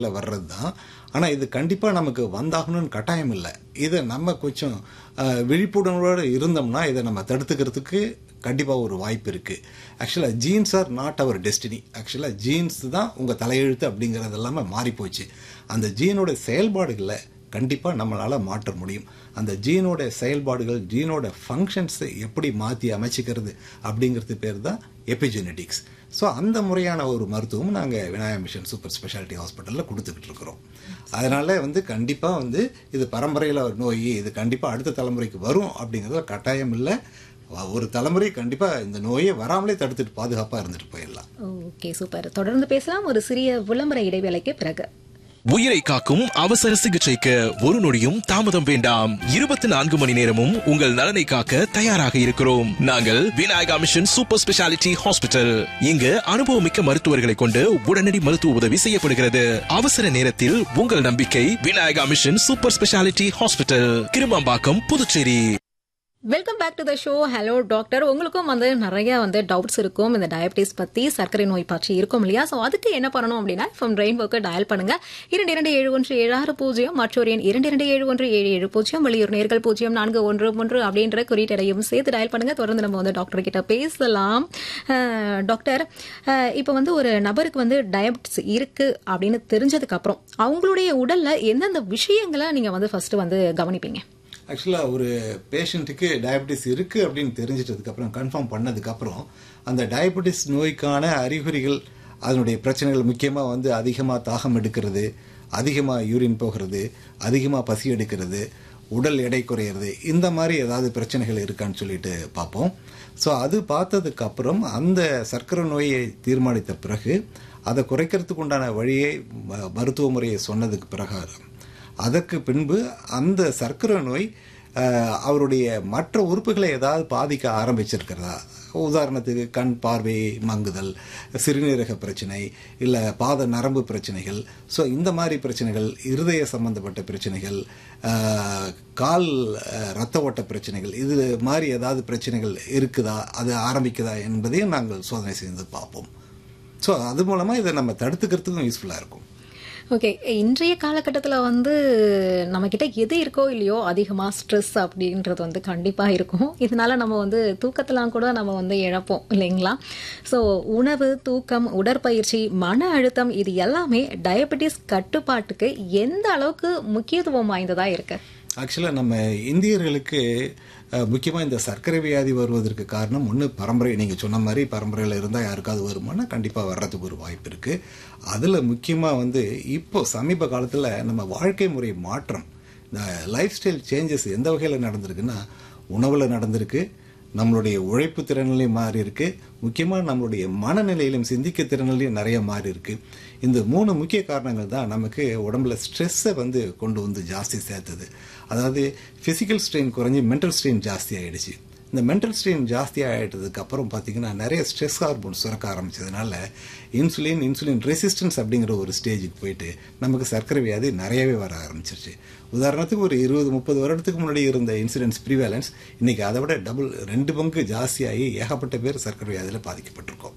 வர்றது தான் ஆனால் இது கண்டிப்பாக நமக்கு வந்தாகணும்னு கட்டாயம் இல்லை இதை நம்ம கொஞ்சம் அஹ், விழிப்புணர்வோடு இருந்தோம்னா இதை நம்ம தடுத்துக்கிறதுக்கு கண்டிப்பாக ஒரு வாய்ப்பு இருக்குது ஆக்சுவலாக genes are not your destiny ஆக்சுவலாக ஜீன்ஸ் தான் உங்கள் தலையெழுத்து அப்படிங்கிறது எல்லாமே மாறிப்போச்சு அந்த ஜீனோட செயல்பாடுகளை கண்டிப்பாக நம்மளால் மாற்ற முடியும் அந்த ஜீனோட செயல்பாடுகள் ஜீனோட ஃபங்க்ஷன்ஸை எப்படி மாற்றி அமைச்சிக்கிறது அப்படிங்கிறது பேர் தான் எபிஜெனடிக்ஸ் ஸோ அந்த முறையான ஒரு மருத்துவம் நாங்கள் விநாயகா மிஷன் சூப்பர் ஸ்பெஷாலிட்டி ஹாஸ்பிட்டலில் கொடுத்துக்கிட்டு இருக்கிறோம் அதனால வந்து கண்டிப்பாக வந்து இது பரம்பரையில் ஒரு நோய் இது கண்டிப்பாக அடுத்த தலைமுறைக்கு வரும் அப்படிங்கிறது கட்டாயம் இல்லை ஒரு தலைமுறை கண்டிப்பாக இந்த நோயை வராமலே தடுத்துட்டு பாதுகாப்பாக இருந்துட்டு போயிடலாம் ஓகே சூப்பர் தொடர்ந்து பேசலாம் ஒரு சிறிய விளம்பர இடைவேளைக்கு பிறகு உயிரை காக்கும் அவசர சிகிச்சைக்கு ஒரு நொடியும் தாமதம் வேண்டாம் இருபத்தி நான்கு மணி நேரமும் உங்கள் நலனை காக்க தயாராக இருக்கிறோம் நாங்கள் Vinayaka mission super speciality hospital இங்கு அனுபவமிக்க மருத்துவர்களை கொண்டு உடனடி மருத்துவ உதவி செய்யப்படுகிறது அவசர நேரத்தில் உங்கள் நம்பிக்கை Vinayaka mission super speciality hospital Kirumampakkam Puducherry welcome back to the show hello doctor உங்களுக்கும் வந்து நிறைய வந்து டவுட்ஸ் இருக்கும் இந்த டயபிட்டிஸ் பத்தி சர்க்கரை நோய் பற்றி இருக்கும் இல்லையா ஸோ அதுக்கு என்ன பண்ணணும் அப்படின்னா ஃப்ரம் ரெயின்போக்கு டயல் பண்ணுங்க இரண்டு இரண்டு ஏழு ஒன்று ஏழு ஆறு பூஜ்ஜியம் மற்றொரு எண் இரண்டு இரண்டு ஏழு ஒன்று ஏழு ஏழு பூஜ்ஜியம் வெளியூர் நேர்கள் பூஜ்ஜியம் நான்கு ஒன்று மூன்று அப்படின்ற குறியீட்டையும் சேர்த்து டயல் பண்ணுங்க தொடர்ந்து நம்ம வந்து டாக்டர் கிட்ட பேசலாம் அஹ், டாக்டர் அஹ், இப்போ வந்து ஒரு நபருக்கு வந்து டயபிட்டிஸ் இருக்கு அப்படின்னு தெரிஞ்சதுக்கு அப்புறம் அவங்களுடைய உடல்ல எந்தெந்த விஷயங்களை நீங்க வந்து ஃபர்ஸ்ட் வந்து கவனிப்பீங்க ஆக்சுவலாக ஒரு பேஷண்ட்டுக்கு டயபெட்டிஸ் இருக்குது அப்படின்னு தெரிஞ்சிட்டதுக்கப்புறம் கன்ஃபார்ம் பண்ணதுக்கப்புறம் அந்த டயபெட்டிஸ் நோய்க்கான அறிகுறிகள் அதனுடைய பிரச்சனைகள் முக்கியமாக வந்து அதிகமாக தாகம் எடுக்கிறது அதிகமாக யூரின் போகிறது அதிகமாக பசி எடுக்கிறது உடல் எடை குறையிறது இந்த மாதிரி ஏதாவது பிரச்சனைகள் இருக்கான்னு சொல்லிட்டு பார்ப்போம் ஸோ அது பார்த்ததுக்கு அப்புறம் அந்த சர்க்கரை நோயை தீர்மானித்த பிறகு அதை குறைக்கிறதுக்கு உண்டான வழியை ம- மருத்துவ முறையை சொன்னதுக்கு பிரகாரம் அதற்கு பின்பு அந்த சர்க்கரை நோய் அஹ், அவருடைய மற்ற உறுப்புகளை ஏதாவது பாதிக்க ஆரம்பிச்சிருக்கிறதா உதாரணத்துக்கு கண் பார்வை மங்குதல் சிறுநீரக பிரச்சனை இல்லை பாத நரம்பு பிரச்சனைகள் ஸோ இந்த மாதிரி பிரச்சனைகள் இருதய சம்பந்தப்பட்ட பிரச்சனைகள் அஹ், கால் அஹ், ரத்த ஓட்ட பிரச்சனைகள் இது மாதிரி ஏதாவது பிரச்சனைகள் இருக்குதா அது ஆரம்பிக்குதா என்பதையும் நாங்கள் சோதனை செய்து பார்ப்போம் ஸோ அது மூலமாக இதை நம்ம தடுத்துக்கிறதுக்கும் யூஸ்ஃபுல்லாக இருக்கும் ஓகே இன்றைய காலகட்டத்தில் வந்து நம்மக்கிட்ட எது இருக்கோ இல்லையோ அதிகமாக ஸ்ட்ரெஸ் அப்படின்றது வந்து கண்டிப்பாக இருக்கும் இதனால நம்ம வந்து தூக்கத்தெல்லாம் கூட நம்ம வந்து இழப்போம் இல்லைங்களா ஸோ உணவு தூக்கம் உடற்பயிற்சி மன அழுத்தம் இது எல்லாமே டயபெட்டிஸ் கட்டுப்பாட்டுக்கு எந்த அளவுக்கு முக்கியத்துவம் வாய்ந்ததாக இருக்கு ஆக்சுவலாக நம்ம இந்தியர்களுக்கு முக்கியமாக இந்த சர்க்கரை வியாதி வருவதற்கு காரணம் ஒன்று பரம்பரை நீங்கள் சொன்ன மாதிரி பரம்பரையில் இருந்தால் யாருக்காவது வருமானா கண்டிப்பாக வர்றதுக்கு ஒரு வாய்ப்பு இருக்குது அதில் முக்கியமாக வந்து இப்போ சமீப காலத்தில் நம்ம வாழ்க்கை முறை மாற்றம் இந்த லைஃப் ஸ்டைல் சேஞ்சஸ் எந்த வகையில் நடந்திருக்குன்னா உணவில் நடந்திருக்கு நம்மளுடைய உழைப்பு திறனிலையும் மாறி இருக்கு முக்கியமாக நம்மளுடைய மனநிலையிலும் சிந்திக்க திறனிலையும் நிறைய மாறி இருக்கு இந்த மூணு முக்கிய காரணங்கள் தான் நமக்கு உடம்புல ஸ்ட்ரெஸ்ஸை வந்து கொண்டு வந்து ஜாஸ்தி சேர்த்தது அதாவது ஃபிசிக்கல் ஸ்ட்ரெயின் குறைஞ்சி மென்டல் ஸ்ட்ரெயின் ஜாஸ்தி ஆயிடுச்சு இந்த மென்டல் ஸ்ட்ரெயின் ஜாஸ்தி ஆகிட்டதுக்கு அப்புறம் பார்த்தீங்கன்னா நிறைய ஸ்ட்ரெஸ் ஹார்மோன் சுரக்க ஆரம்பிச்சதுனால இன்சுலின் இன்சுலின் ரெசிஸ்டன்ஸ் அப்படிங்கிற ஒரு ஸ்டேஜுக்கு போயிட்டு நமக்கு சர்க்கரை வியாதி நிறையவே வர ஆரம்பிச்சிருச்சு உதாரணத்துக்கு ஒரு இருபது முப்பது வருடத்துக்கு முன்னாடி இருந்த இன்சுலின்ஸ் ப்ரிவேலன்ஸ் இன்னைக்கு அதை விட டபுள் ரெண்டு பங்கு ஜாஸ்தியாகி ஏகப்பட்ட பேர் சர்க்கரை வியாதியில் பாதிக்கப்பட்டிருக்கோம்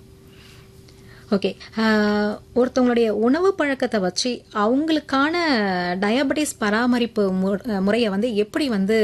ஓகே ஒருத்தவங்களுடைய உணவு பழக்கத்தை வச்சு அவங்களுக்கான டயபெட்டிஸ் பராமரிப்பு மு- முறையை வந்து எப்படி வந்து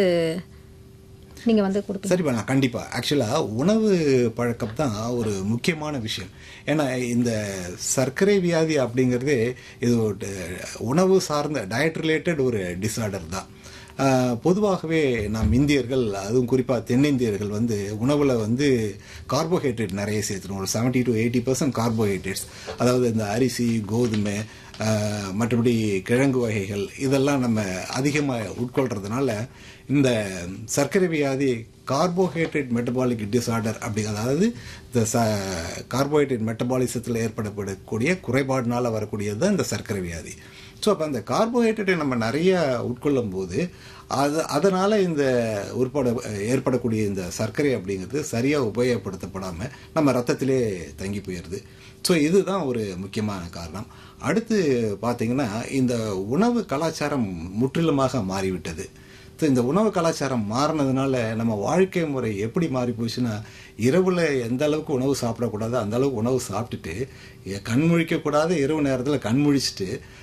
நீங்க வந்து கொடுப்பீங்க சரிப்பா நான் கண்டிப்பா ஆக்சுவலா உணவு பழக்கம் தான் ஒரு முக்கியமான விஷயம் ஏன்னா இந்த சர்க்கரை வியாதி அப்படிங்கிறதே இது ஒரு உணவு சார்ந்த டயட் ரிலேட்டட் ஒரு டிசார்டர் தான் ஆஹ், பொதுவாகவே நாம் இந்தியர்கள் அதுவும் குறிப்பாக தென்னிந்தியர்கள் வந்து உணவில் வந்து கார்போஹைட்ரேட் நிறைய சேர்த்துருவோம் ஒரு seventy to eighty percent carbohydrates அதாவது இந்த அரிசி கோதுமை ஆஹ், மற்றபடி கிழங்கு வகைகள் இதெல்லாம் நம்ம அதிகமாக உட்கொள்றதுனால இந்த சர்க்கரை வியாதி கார்போஹைட்ரேட் மெட்டபாலிக் டிசார்டர் அப்படி அதாவது இந்த ச கார்போஹைட்ரேட் மெட்டபாலிசத்தில் ஏற்படப்படக்கூடிய குறைபாடுனால வரக்கூடியது தான் இந்த சர்க்கரை வியாதி ஸோ அப்போ அந்த கார்போஹைட்ரேட்டை நம்ம நிறைய உட்கொள்ளும் போது அது அதனால் இந்த உட்பட ஏற்படக்கூடிய இந்த சர்க்கரை அப்படிங்கிறது சரியாக உபயோகப்படுத்தப்படாமல் நம்ம ரத்தத்திலே தங்கி போயிடுது ஸோ இதுதான் ஒரு முக்கியமான காரணம் அடுத்து பார்த்தீங்கன்னா இந்த உணவு கலாச்சாரம் முற்றிலுமாக மாறிவிட்டது ஸோ இந்த உணவு கலாச்சாரம் மாறினதுனால நம்ம வாழ்க்கை முறை எப்படி மாறி போச்சுன்னா இரவில் எந்த அளவுக்கு உணவு சாப்பிடக்கூடாது அந்த அளவுக்கு உணவு சாப்பிட்டுட்டு எ- கண் முழிக்கக்கூடாத இரவு நேரத்தில் கண் முழிச்சிட்டு